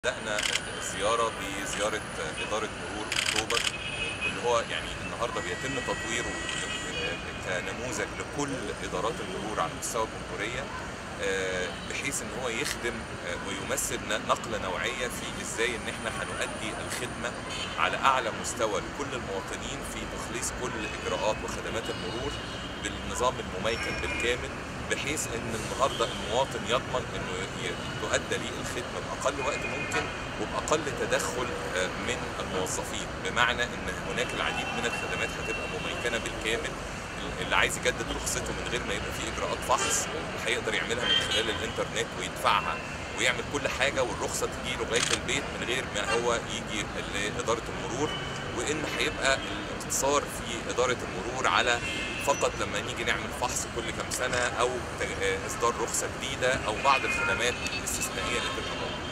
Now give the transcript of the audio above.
بدأنا الزيارة بزيارة إدارة مرور أكتوبر اللي هو يعني النهاردة بيتم تطويره كنموذج لكل إدارات المرور على مستوى الجمهورية آه، بحيث ان هو يخدم آه، ويمثل ن- نقله نوعيه في ازاي ان احنا هنؤدي الخدمه على اعلى مستوى لكل المواطنين في تخليص كل اجراءات وخدمات المرور بالنظام المميكن بالكامل بحيث ان النهارده المواطن يضمن انه ي- تؤدى ليه الخدمه باقل وقت ممكن وباقل تدخل آه، من الموظفين بمعنى ان هناك العديد من الخدمات هتبقى مميكنه بالكامل اللي عايز يجدد رخصته من غير ما يبقى فيه اجراءات فحص هيقدر يعملها من خلال الانترنت ويدفعها ويعمل كل حاجه والرخصه تجي له لغايه البيت من غير ما هو يجي لاداره المرور وان هيبقى الاقتصار في اداره المرور على فقط لما نيجي نعمل فحص كل كام سنه او ت- اصدار رخصه جديده او بعض الخدمات الاستثنائيه اللي بتبقى موجوده